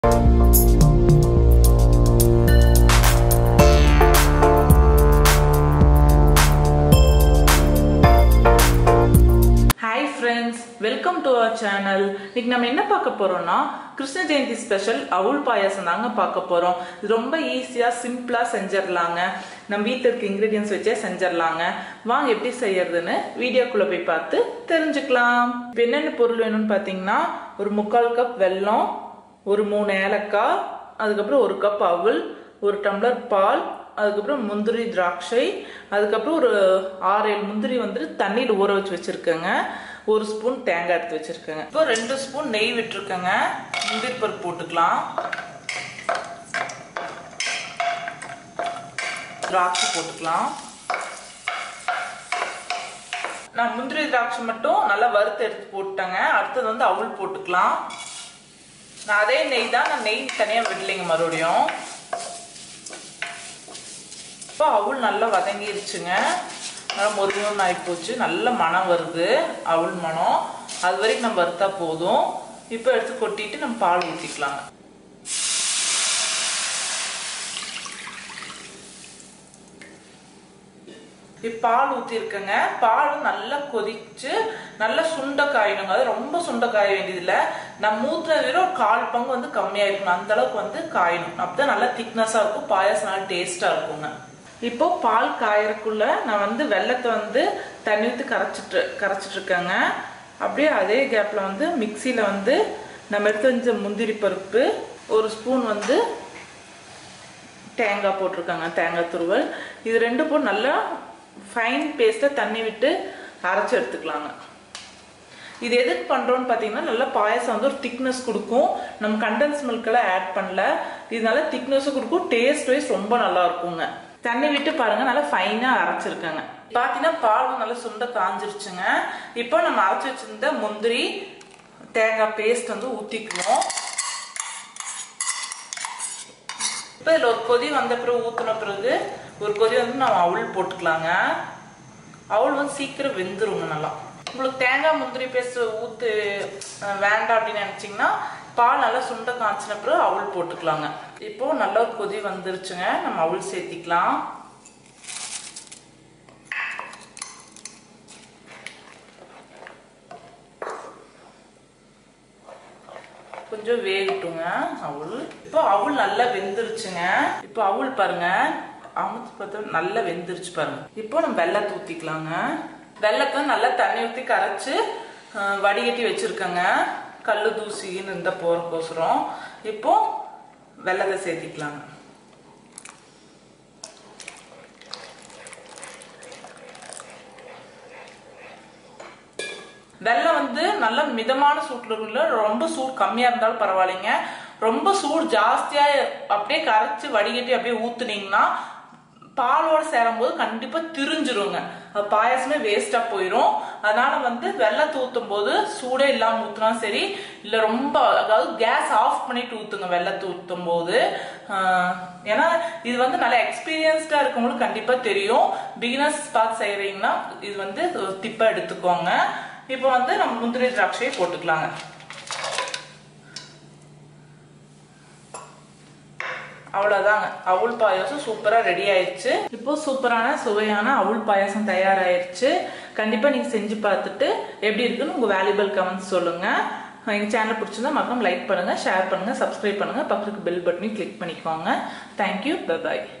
hi friends welcome to our channel இன்னைக்கு நம்ம என்ன பார்க்க போறோம்னா கிருஷ்ண ஜெயந்தி ஸ்பெஷல் அவுள் பாயாசம் தாங்க பார்க்க போறோம் இது ரொம்ப ஈஸியா சிம்பிளா செஞ்சிடலாங்க நம்ம வீட்டில் இருக்க இன்கிரீடியன்ஸ் வச்சே செஞ்சிடலாங்க வாங்க எப்படி செய்யறதுன்னு வீடியோக்குள்ள போய் பார்த்து தெரிஞ்சுக்கலாம் இப்போ என்னென்ன பொருள் வேணும்னு பார்த்தீங்கன்னா ஒரு முக்கால் கப் வெல்லம் ஒரு மூணு ஏலக்காய் அதுக்கப்புறம் ஒரு கப் அவுள் ஒரு டம்ளர் பால் அதுக்கப்புறம் முந்திரி திராட்சை அதுக்கப்புறம் ஒரு ஆறு ஏழு முந்திரி வந்துட்டு தண்ணியில் ஊற வச்சு வச்சிருக்கேங்க ஒரு ஸ்பூன் தேங்காய் எடுத்து வச்சிருக்கேங்க இப்போ ரெண்டு ஸ்பூன் நெய் விட்டுருக்கேங்க முந்திரி பருப்பு போட்டுக்கலாம் திராட்சை போட்டுக்கலாம் நான் முந்திரி திராட்சை மட்டும் நல்லா வறுத்து எடுத்து போட்டேங்க அடுத்தது வந்து அவள் போட்டுக்கலாம் நான் அதே நெய் தான் நான் நெய் தனியாக விடலைங்க மறுபடியும் இப்போ அவுள் நல்லா வதங்கிருச்சுங்க நல்லா முருகன் ஆகிப்போச்சு நல்ல மனம் வருது அவுள் மனம் அது வரைக்கும் நம்ம வறுத்தா போதும் இப்போ எடுத்து கொட்டிட்டு நம்ம பால் ஊற்றிக்கலாங்க இப்போ பால் ஊற்றிருக்கேங்க பால் நல்லா கொதிச்சு நல்லா சுண்ட காயணுங்க அது ரொம்ப சுண்ட காய வேண்டியதில்லை நம்ம ஊற்றுனது விட ஒரு கால் பங்கு வந்து கம்மியாக இருக்கணும் அந்த அளவுக்கு வந்து காயணும் அப்பதான் நல்லா திக்னஸாக இருக்கும் பாயாசம் நல்லா டேஸ்ட்டாக இருக்குங்க இப்போ பால் காயறக்குள்ள நான் வந்து வெள்ளத்தை வந்து தண்ணி ஊற்றி கரைச்சிட்டு கரைச்சிட்டு இருக்கேங்க அப்படியே அதே கேப்பில் வந்து மிக்சியில் வந்து நம்ம எடுத்து வச்ச முந்திரி பருப்பு ஒரு ஸ்பூன் வந்து தேங்காய் போட்டிருக்காங்க தேங்காய் துருவல் இது ரெண்டு போட்டு நல்லா ஃபைன் பேஸ்ட்டாக தண்ணி விட்டு அரைச்சி எடுத்துக்கலாங்க இது எதுக்கு பண்ணுறோன்னு பார்த்தீங்கன்னா நல்லா பாயசம் வந்து ஒரு திக்னஸ் கொடுக்கும் நம்ம கண்டென்ஸ் மில்கெல்லாம் ஆட் பண்ணல இது நல்லா திக்னஸும் கொடுக்கும் டேஸ்ட் வைஸ் ரொம்ப நல்லா இருக்குங்க தண்ணி விட்டு பாருங்க நல்லா ஃபைனாக அரைச்சிருக்கேங்க பார்த்தீங்கன்னா பால் நல்லா சுண்ட காஞ்சிருச்சுங்க இப்போ நம்ம அரைச்சி வச்சிருந்த முந்திரி தேங்காய் பேஸ்ட் வந்து ஊற்றிக்குவோம் இப்போ இதில் ஒரு கொதி வந்த பிறகு ஊற்றின பிறகு ஒரு கொதி வந்து நம்ம அவள் போட்டுக்கலாங்க அவள் வந்து சீக்கிரம் வெந்துருங்க நல்லா உங்களுக்கு தேங்காய் முந்திரி பேஸ்ட் ஊற்று வேண்டாம் அப்படின்னு நினச்சிங்கன்னா பால் நல்லா சுண்ட காய்ச்சின பிறகு அவள் போட்டுக்கலாங்க இப்போ நல்லா ஒரு கொதி வந்துருச்சுங்க நம்ம அவள் சேர்த்திக்கலாம் கொஞ்சம் வேகட்டுங்க அவள் இப்போ அவள் நல்லா வெந்துருச்சுங்க இப்போ அவள் பாருங்க அமுத்து பார்த்தா நல்லா வெந்துருச்சு பாருங்க இப்போ நம்ம வெள்ளத்தை ஊற்றிக்கலாங்க வெள்ளத்தை நல்லா தண்ணி ஊற்றி கரைச்சி வடிகட்டி வச்சிருக்கேங்க கல் தூசின்னு இருந்த போறக்கோசரம் இப்போ வெள்ளத்தை சேர்த்திக்கலாங்க வெள்ளம் வந்து நல்ல மிதமான சூட்ல இருக்குல்ல ரொம்ப சூடு கம்மியா இருந்தாலும் பரவாயில்லைங்க ரொம்ப சூடு ஜாஸ்தியா அப்படியே கரைச்சு வடிகட்டி அப்படியே ஊத்துனீங்கன்னா பாலோட சேரும் போது கண்டிப்பா திரிஞ்சிருங்க பாயாசமே வேஸ்டா போயிடும் அதனால வந்து வெள்ளத்தை ஊத்தும் போது சூடே இல்லாம ஊத்துனா சரி இல்ல ரொம்ப அதாவது கேஸ் ஆஃப் பண்ணிட்டு ஊத்துங்க வெள்ளத்தை ஊத்தும் போது ஏன்னா இது வந்து நல்ல எக்ஸ்பீரியன்ஸ்டா இருக்கவங்களுக்கு கண்டிப்பா தெரியும் பிகினர்ஸ் பார்த்து செய்யறீங்கன்னா இது வந்து திப்பா எடுத்துக்கோங்க இப்போ வந்து நம்ம முந்திரி திராட்சையை போட்டுக்கலாங்க அவ்வளோதாங்க அவுள் பாயாசம் சூப்பராக ரெடி ஆயிடுச்சு இப்போ சூப்பரான சுவையான அவுள் பாயாசம் தயாராகிடுச்சு கண்டிப்பாக நீங்கள் செஞ்சு பார்த்துட்டு எப்படி இருக்குன்னு உங்கள் வேல்யூபிள் கமெண்ட்ஸ் சொல்லுங்கள் எங்கள் சேனல் பிடிச்சிருந்தா மறக்காம லைக் பண்ணுங்கள் ஷேர் பண்ணுங்கள் சப்ஸ்கிரைப் பண்ணுங்கள் பக்கத்துக்கு பெல் பட்டனையும் கிளிக் பண்ணிக்கோங்க தேங்க்யூ பாய்